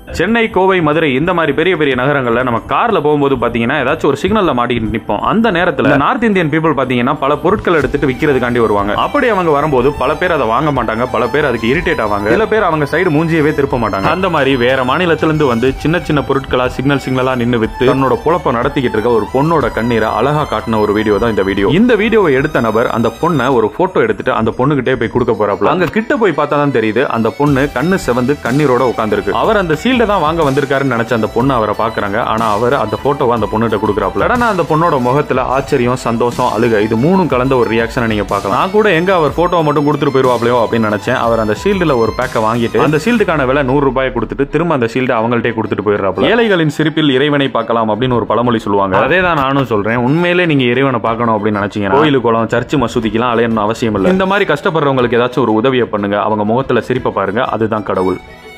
சென்னை கோவை மதுரை இந்த மாதிரி பெரிய பெரிய நகரங்கள்ல நம்ம கார்ல போகும்போது பாத்தீங்கன்னா ஏதாச்சும் ஒரு சிக்னல்ல மாட்டிக்கிட்டு நிப்போம் அந்த நேரத்துல நார்த் இந்தியன் பீப்புள் பாத்தீங்கன்னா பல பொருட்கள் எடுத்துட்டு விக்கிறதுக்காண்டி வருவாங்க அப்படி அவங்க வரும்போது பல பேர் அதை வாங்க மாட்டாங்க பல பேர் அதுக்கு இரிட்டேட் ஆவாங்க சில பேர் அவங்க சைடு மூஞ்சியவே திருப்ப மாட்டாங்க அந்த மாதிரி வேற மாநிலத்துல இருந்து வந்து சின்ன சின்ன பொருட்களா சிக்னல் சிக்னலா நின்னு வித்து தன்னோட பொழப்ப நடத்திக்கிட்டு இருக்க ஒரு பொண்ணோட கண்ணீரை அழகா காட்டின ஒரு வீடியோ தான் இந்த வீடியோ இந்த வீடியோவை எடுத்த நபர் அந்த பொண்ணை ஒரு போட்டோ எடுத்துட்டு அந்த பொண்ணுகிட்டே போய் கொடுக்க போறாப்ல அங்க கிட்ட போய் பார்த்தா தான் தெரியுது அந்த பொண்ணு கண்ணு செவந்து கண்ணீரோட உட்கார்ந்திருக்கு அவர் அந்த சீல்ட தான் வாங்க வந்திருக்காருன்னு நினைச்ச அந்த பொண்ணு அவரை பாக்குறாங்க ஆனா அவர் அந்த போட்டோவை அந்த பொண்ணுகிட்ட கொடுக்குறாப்ல உடனே அந்த பொண்ணோட முகத்துல ஆச்சரியம் சந்தோஷம் அழுக இது மூணும் கலந்த ஒரு ரியாக்ஷனை நீங்க பார்க்கலாம் நான் கூட எங்க அவர் போட்டோவை மட்டும் கொடுத்துட்டு போயிருவாப்லையோ அப்படின்னு நினைச்சேன் அவர் அந்த ஷீல்டுல ஒரு பேக்கை வாங்கிட்டு அந்த ஷீல்டுக்கான விலை நூறு ரூபாய் கொடுத்துட்டு திரும்ப அந்த ஷீல்டு அவங்கள்ட்டே கொடுத்துட்டு போயிடுறாப்ல ஏழைகளின் சிரிப்பில் இறைவனை பார்க்கலாம் அப்படின்னு ஒரு பழமொழி சொல்லுவாங்க அதே தான் நானும் சொல்றேன் உண்மையிலே நீங்க இறைவனை பார்க்கணும் அப்படின்னு நினைச்சீங்க கோயிலு குளம் சர்ச்சு மசூதிக்கெல்லாம் அலையணும் அவசியம் இல்லை இந்த மாதிரி கஷ்டப்படுறவங்களுக்கு ஏதாச்சும் ஒரு உதவியை பண்ணுங்க அவங்க முகத்துல சிரிப்பை பாருங்க அதுதான் கடவுள்